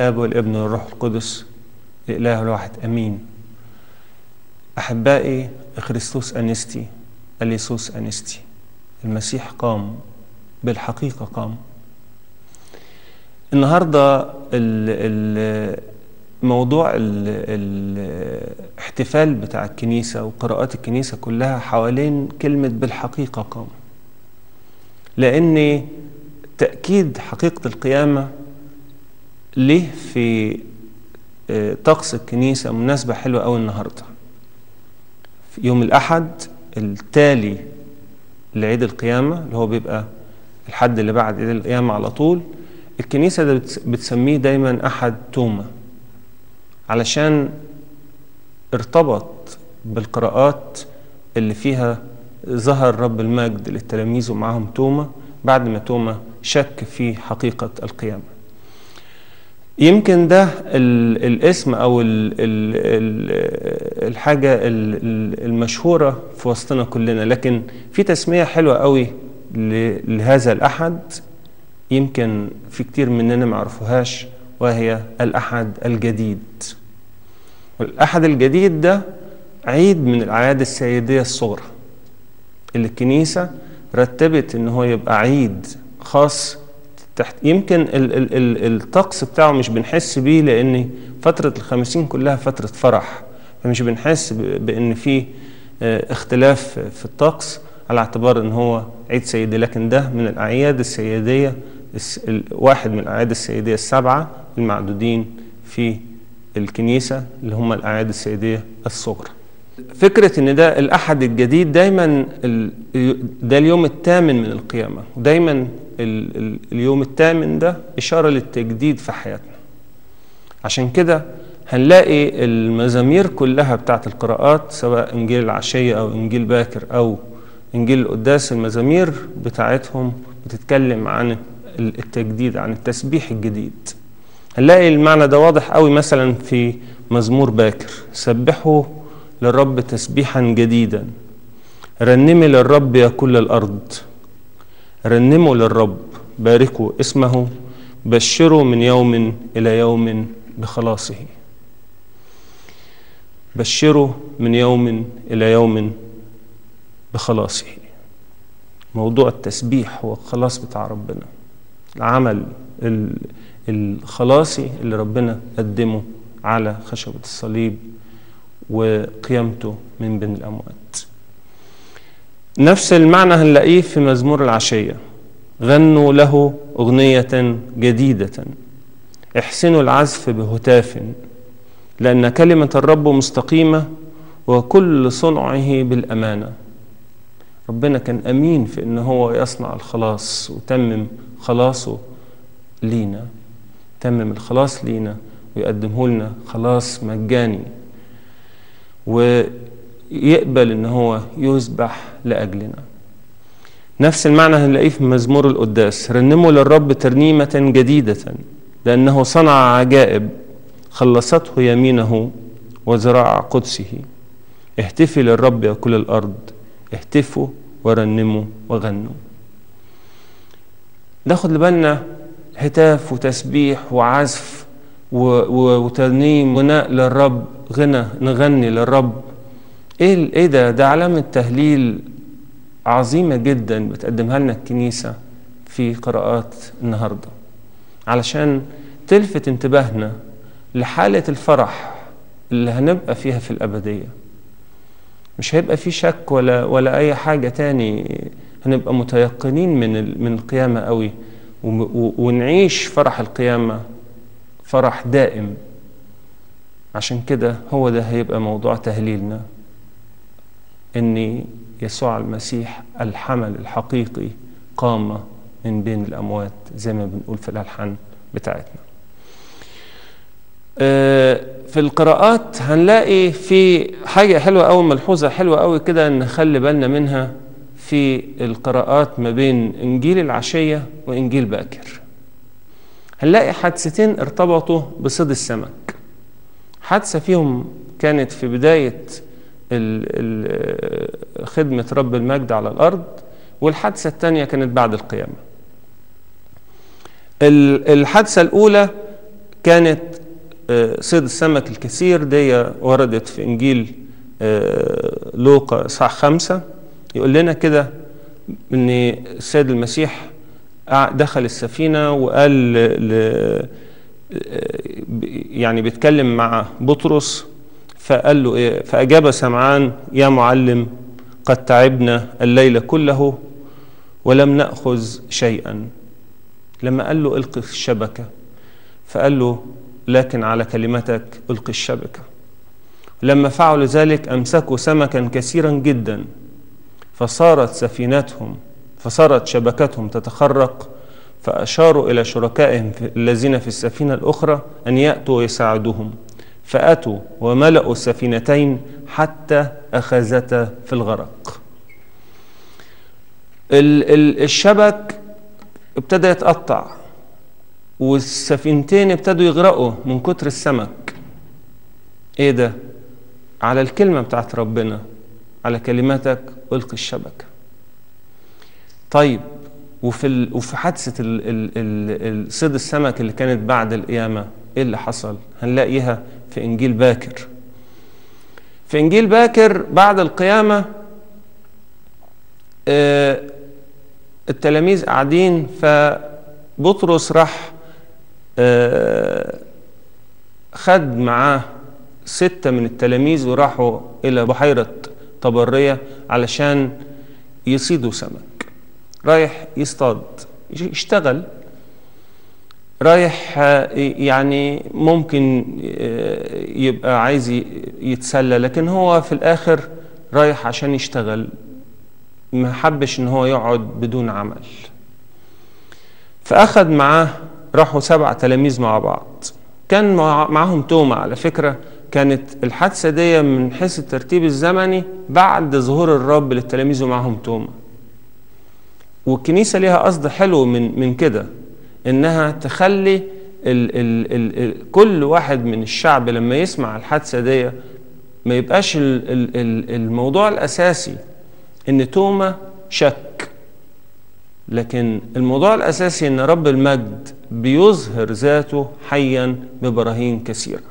الآب والابن والروح القدس الإله الواحد أمين أحبائي خريستوس أنستي أليسوس أنستي المسيح قام بالحقيقة قام النهاردة ال ال موضوع الاحتفال بتاع الكنيسة وقراءات الكنيسة كلها حوالين كلمة بالحقيقة قام لأن تأكيد حقيقة القيامة ليه في طقس الكنيسة مناسبة حلوة أوي النهاردة في يوم الأحد التالي لعيد القيامة اللي هو بيبقى الحد اللي بعد عيد القيامة على طول الكنيسة ده بتسميه دايما أحد تومة علشان ارتبط بالقراءات اللي فيها ظهر رب المجد للتلاميذ ومعهم توما بعد ما توما شك في حقيقة القيامة يمكن ده ال الاسم أو ال ال الحاجة ال المشهورة في وسطنا كلنا لكن في تسمية حلوة قوي لهذا الأحد يمكن في كتير مننا ما عرفوهاش وهي الأحد الجديد والأحد الجديد ده عيد من الأعياد السيدية الصغرى اللي الكنيسة رتبت إن هو يبقى عيد خاص تحت يمكن ال ال ال الطقس بتاعه مش بنحس بيه لأن فترة الخمسين كلها فترة فرح فمش بنحس بأن في اختلاف في الطقس على اعتبار ان هو عيد سيدي لكن ده من الاعياد السيديه واحد من الاعياد السيديه السبعه المعدودين في الكنيسه اللي هم الاعياد السيديه الصغرى. فكره ان ده الاحد الجديد دايما ده اليوم الثامن من القيامه ودايما اليوم الثامن ده اشاره للتجديد في حياتنا. عشان كده هنلاقي المزامير كلها بتاعت القراءات سواء انجيل العشيه او انجيل باكر او انجيل القداس المزامير بتاعتهم بتتكلم عن التجديد عن التسبيح الجديد هنلاقي المعنى ده واضح قوي مثلا في مزمور باكر سبحوا للرب تسبيحا جديدا رنمي للرب يا كل الارض رنموا للرب باركوا اسمه بشروا من يوم الى يوم بخلاصه بشروا من يوم الى يوم بخلاصه موضوع التسبيح هو الخلاص بتاع ربنا العمل الخلاصي اللي ربنا قدمه على خشبة الصليب وقيامته من بين الأموات نفس المعنى هنلاقيه في مزمور العشية غنوا له أغنية جديدة احسنوا العزف بهتاف لأن كلمة الرب مستقيمة وكل صنعه بالأمانة ربنا كان امين في ان هو يصنع الخلاص وتمم خلاصه لينا تمم الخلاص لينا ويقدمه لنا خلاص مجاني ويقبل ان هو يذبح لاجلنا نفس المعنى هنلاقيه في مزمور القداس رنموا للرب ترنيمة جديدة لأنه صنع عجائب خلصته يمينه وذراع قدسه اهتفي للرب يا كل الأرض اهتفوا ورنموا وغنوا ناخد بالنا هتاف وتسبيح وعزف وترنيم غناء للرب غنى نغني للرب ايه ايه ده ده علامة تهليل عظيمة جدا بتقدمها لنا الكنيسة في قراءات النهاردة علشان تلفت انتباهنا لحالة الفرح اللي هنبقى فيها في الأبدية مش هيبقى في شك ولا ولا اي حاجه تاني هنبقى متيقنين من من القيامه قوي ونعيش فرح القيامه فرح دائم عشان كده هو ده هيبقى موضوع تهليلنا ان يسوع المسيح الحمل الحقيقي قام من بين الاموات زي ما بنقول في الالحان بتاعتنا في القراءات هنلاقي في حاجة حلوة أوي ملحوظة حلوة أوي كده نخلي بالنا منها في القراءات ما بين إنجيل العشية وإنجيل باكر هنلاقي حادثتين ارتبطوا بصيد السمك حادثة فيهم كانت في بداية خدمة رب المجد على الأرض والحادثة الثانية كانت بعد القيامة الحادثة الأولى كانت صيد السمك الكثير دي وردت في إنجيل لوقا صح خمسة يقول لنا كده ان السيد المسيح دخل السفينة وقال ل... يعني بيتكلم مع بطرس فقال له ايه فأجاب سمعان يا معلم قد تعبنا الليل كله ولم نأخذ شيئا لما قال له القي الشبكة فقال له لكن على كلمتك القي الشبكة لما فعلوا ذلك أمسكوا سمكا كثيرا جدا فصارت سفينتهم فصارت شبكتهم تتخرق فأشاروا إلى شركائهم الذين في السفينة الأخرى أن يأتوا ويساعدوهم فأتوا وملأوا السفينتين حتى أخذتا في الغرق الشبك ابتدى يتقطع والسفينتين ابتدوا يغرقوا من كتر السمك ايه ده على الكلمة بتاعت ربنا على كلماتك ألقي الشبكة طيب وفي ال... وفي حادثة ال... ال... ال... صيد السمك اللي كانت بعد القيامة ايه اللي حصل هنلاقيها في إنجيل باكر في إنجيل باكر بعد القيامة آه التلاميذ قاعدين فبطرس راح آه خد معاه ستة من التلاميذ وراحوا إلى بحيرة طبرية علشان يصيدوا سمك رايح يصطاد يشتغل رايح يعني ممكن يبقى عايز يتسلى لكن هو في الآخر رايح عشان يشتغل ما حبش ان هو يقعد بدون عمل فأخذ معاه راحوا سبع تلاميذ مع بعض كان معاهم توما على فكرة كانت الحادثة دي من حيث الترتيب الزمني بعد ظهور الرب للتلاميذ ومعهم توما والكنيسة ليها قصد حلو من من كده انها تخلي ال ال ال ال كل واحد من الشعب لما يسمع الحادثة دي ما يبقاش ال ال ال الموضوع الأساسي ان توما شك لكن الموضوع الأساسي ان رب المجد بيظهر ذاته حيا ببراهين كثيره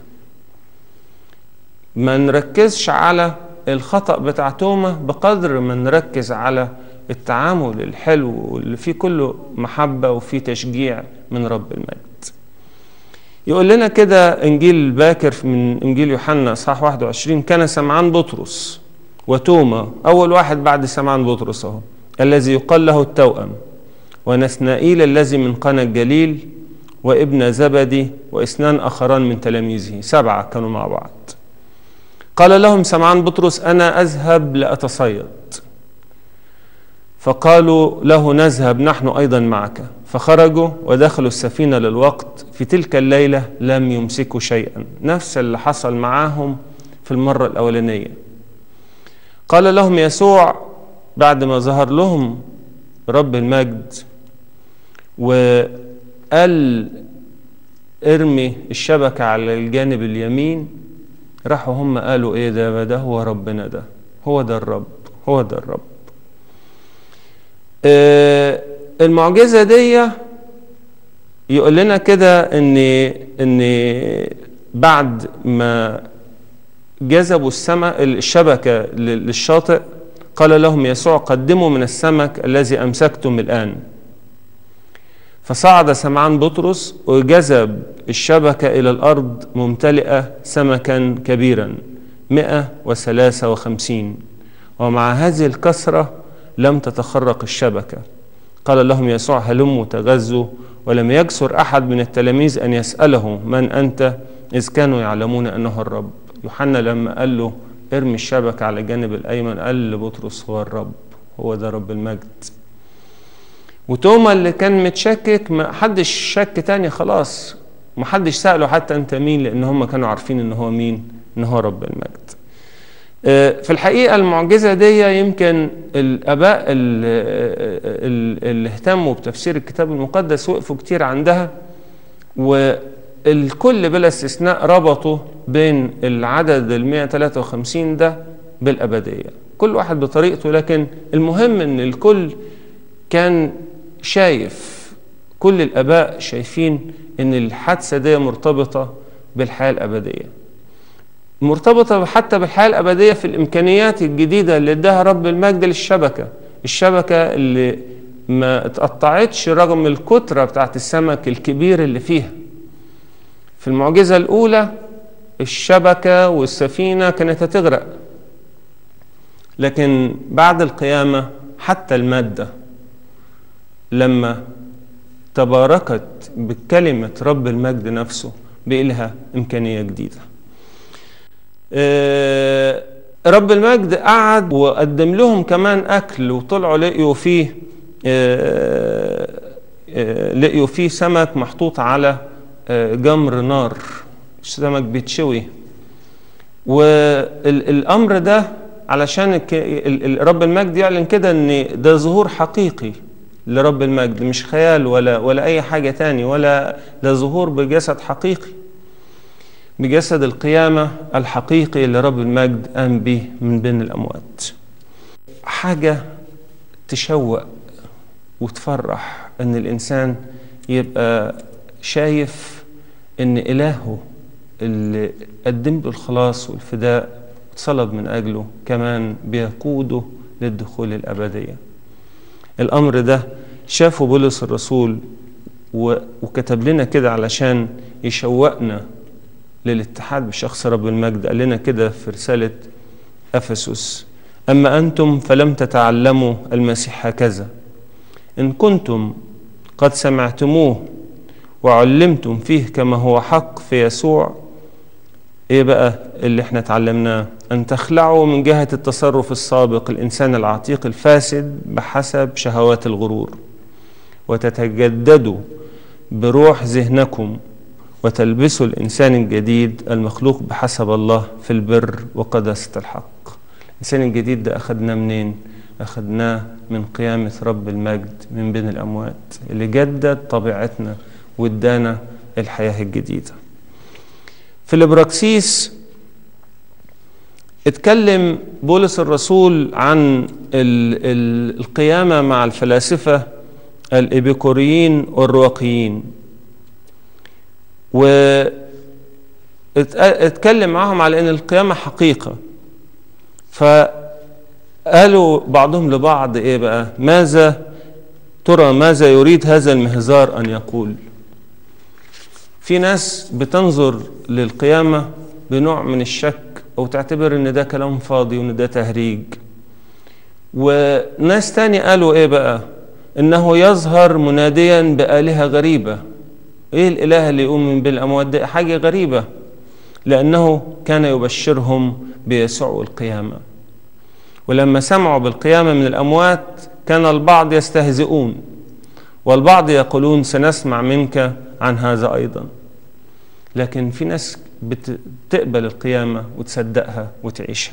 ما نركزش على الخطأ بتاع توما بقدر ما نركز على التعامل الحلو واللي فيه كله محبة وفيه تشجيع من رب المجد يقول لنا كده إنجيل باكر من إنجيل يوحنا صح 21 كان سمعان بطرس وتوما أول واحد بعد سمعان بطرس أهو الذي يقال له التوأم ونسنائيل الذي من قنا الجليل وابن زبدي واثنان آخران من تلاميذه سبعة كانوا مع بعض قال لهم سمعان بطرس أنا أذهب لأتصيد فقالوا له نذهب نحن أيضا معك فخرجوا ودخلوا السفينة للوقت في تلك الليلة لم يمسكوا شيئا نفس اللي حصل معاهم في المرة الأولانية قال لهم يسوع بعد ما ظهر لهم رب المجد وقال ارمي الشبكة على الجانب اليمين راحوا هم قالوا ايه ده ده هو ربنا ده هو ده الرب هو ده الرب آه المعجزة دي يقول لنا كده ان ان بعد ما جذبوا السمك الشبكة للشاطئ قال لهم يسوع قدموا من السمك الذي أمسكتم الآن فصعد سمعان بطرس وجذب الشبكة إلى الأرض ممتلئة سمكا كبيرا مئة وثلاثة وخمسين ومع هذه الكثرة لم تتخرق الشبكة قال لهم يسوع هلموا تغزوا ولم يجسر أحد من التلاميذ أن يسأله من أنت إذ كانوا يعلمون أنه الرب يوحنا لما قال له ارمي الشبكة على الجانب الأيمن قال لبطرس هو الرب هو ده رب المجد وتوما اللي كان متشكك ما حدش شك تاني خلاص ما حدش سأله حتى انت مين لان هم كانوا عارفين ان هو مين ان هو رب المجد في الحقيقة المعجزة دي يمكن الآباء اللي اهتموا بتفسير الكتاب المقدس وقفوا كتير عندها والكل بلا استثناء ربطوا بين العدد ال 153 ده بالأبدية كل واحد بطريقته لكن المهم ان الكل كان شايف كل الآباء شايفين ان الحادثة دي مرتبطة بالحياة الأبدية مرتبطة حتى بالحياة الأبدية في الإمكانيات الجديدة اللي اداها رب المجد للشبكة الشبكة اللي ما اتقطعتش رغم الكترة بتاعت السمك الكبير اللي فيها في المعجزة الأولى الشبكة والسفينة كانت هتغرق لكن بعد القيامة حتى المادة لما تباركت بكلمة رب المجد نفسه بإلها إمكانية جديدة آه، رب المجد قعد وقدم لهم كمان أكل وطلعوا لقيوا فيه آه، آه، لقيوا فيه سمك محطوط على جمر نار سمك بيتشوي والأمر ده علشان رب المجد يعلن كده ان ده ظهور حقيقي لرب المجد مش خيال ولا ولا اي حاجه تاني ولا ده ظهور بجسد حقيقي بجسد القيامه الحقيقي اللي رب المجد قام به من بين الاموات حاجه تشوق وتفرح ان الانسان يبقى شايف ان الهه اللي قدم له الخلاص والفداء صلب من أجله كمان بيقوده للدخول الأبدية الأمر ده شافه بولس الرسول وكتب لنا كده علشان يشوقنا للاتحاد بشخص رب المجد قال لنا كده في رسالة أفسس أما أنتم فلم تتعلموا المسيح هكذا إن كنتم قد سمعتموه وعلمتم فيه كما هو حق في يسوع ايه بقى اللي احنا اتعلمناه ان تخلعوا من جهة التصرف السابق الانسان العتيق الفاسد بحسب شهوات الغرور وتتجددوا بروح ذهنكم وتلبسوا الانسان الجديد المخلوق بحسب الله في البر وقداسة الحق الانسان الجديد ده اخدناه منين اخدناه من قيامة رب المجد من بين الاموات اللي جدد طبيعتنا وادانا الحياة الجديدة في الابراكسيس اتكلم بولس الرسول عن ال ال القيامة مع الفلاسفة الإبيكوريين والرواقيين واتكلم معهم على أن القيامة حقيقة فقالوا بعضهم لبعض إيه بقى ماذا ترى ماذا يريد هذا المهزار أن يقول في ناس بتنظر للقيامة بنوع من الشك أو تعتبر إن ده كلام فاضي وإن ده تهريج وناس تاني قالوا إيه بقى إنه يظهر مناديا بآلهة غريبة إيه الإله اللي يقوم من بين الأموات ده حاجة غريبة لأنه كان يبشرهم بيسوع والقيامة ولما سمعوا بالقيامة من الأموات كان البعض يستهزئون والبعض يقولون سنسمع منك عن هذا أيضا لكن في ناس بتقبل القيامة وتصدقها وتعيشها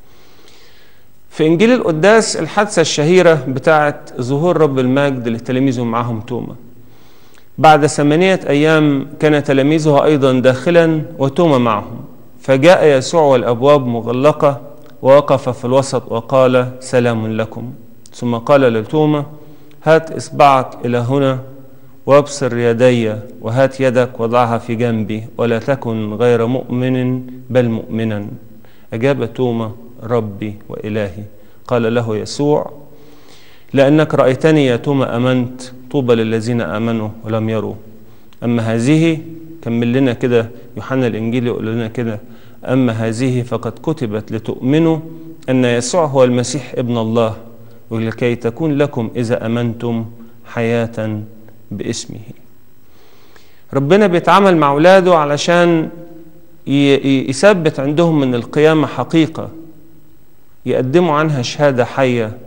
في إنجيل القداس الحادثة الشهيرة بتاعت ظهور رب المجد لتلاميذه معهم توما بعد ثمانية أيام كان تلاميذه أيضا داخلا وتوما معهم فجاء يسوع والأبواب مغلقة ووقف في الوسط وقال سلام لكم ثم قال لتوما هات إصبعك إلى هنا وابصر يدي وهات يدك وضعها في جنبي ولا تكن غير مؤمن بل مؤمنا أجاب توما ربي وإلهي قال له يسوع لأنك رأيتني يا توما أمنت طوبى للذين آمنوا ولم يروا أما هذه كمل لنا كده يوحنا الإنجيل يقول لنا كده أما هذه فقد كتبت لتؤمنوا أن يسوع هو المسيح ابن الله ولكي تكون لكم إذا أمنتم حياة باسمه ربنا بيتعامل مع اولاده علشان يثبت عندهم من القيامة حقيقة يقدموا عنها شهادة حية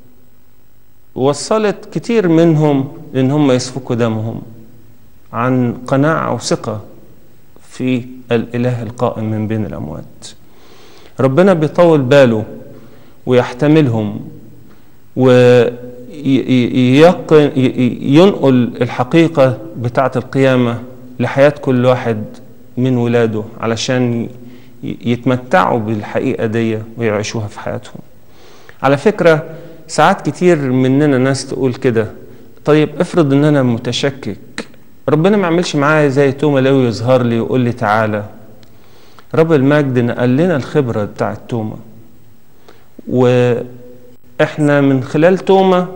وصلت كتير منهم لأن هم يسفكوا دمهم عن قناعة وثقة في الإله القائم من بين الأموات ربنا بيطول باله ويحتملهم و ينقل الحقيقة بتاعة القيامة لحياة كل واحد من ولاده علشان يتمتعوا بالحقيقة دي ويعيشوها في حياتهم على فكرة ساعات كتير مننا ناس تقول كده طيب افرض ان انا متشكك ربنا ما عملش معايا زي توما لو يظهر لي ويقول لي تعالى رب المجد نقل لنا الخبرة بتاعت توما واحنا من خلال توما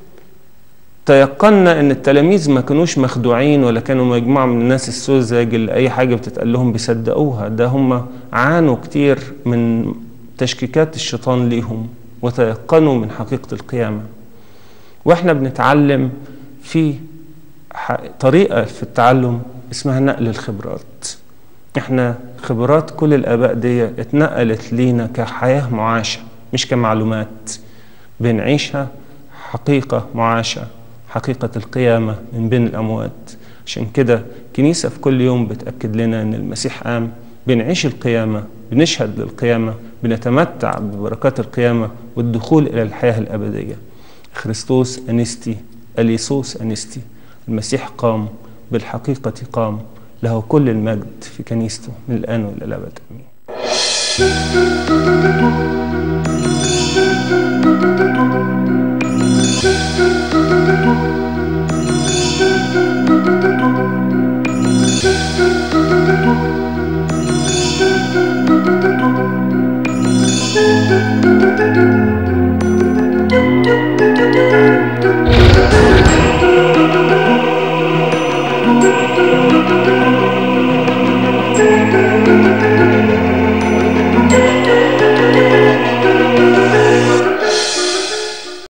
تيقنا ان التلاميذ ما كانوش مخدوعين ولا كانوا مجموعه من الناس السذج اللي اي حاجه بتتقال لهم بيصدقوها ده هم عانوا كتير من تشكيكات الشيطان ليهم وتيقنوا من حقيقه القيامه واحنا بنتعلم في طريقه في التعلم اسمها نقل الخبرات احنا خبرات كل الاباء دي اتنقلت لينا كحياه معاشه مش كمعلومات بنعيشها حقيقه معاشه حقيقة القيامة من بين الأموات عشان كده كنيسة في كل يوم بتأكد لنا أن المسيح قام بنعيش القيامة بنشهد للقيامة بنتمتع ببركات القيامة والدخول إلى الحياة الأبدية خريستوس أنستي أليسوس أنستي المسيح قام بالحقيقة قام له كل المجد في كنيسته من الآن وإلى الأبد آمين Thank you.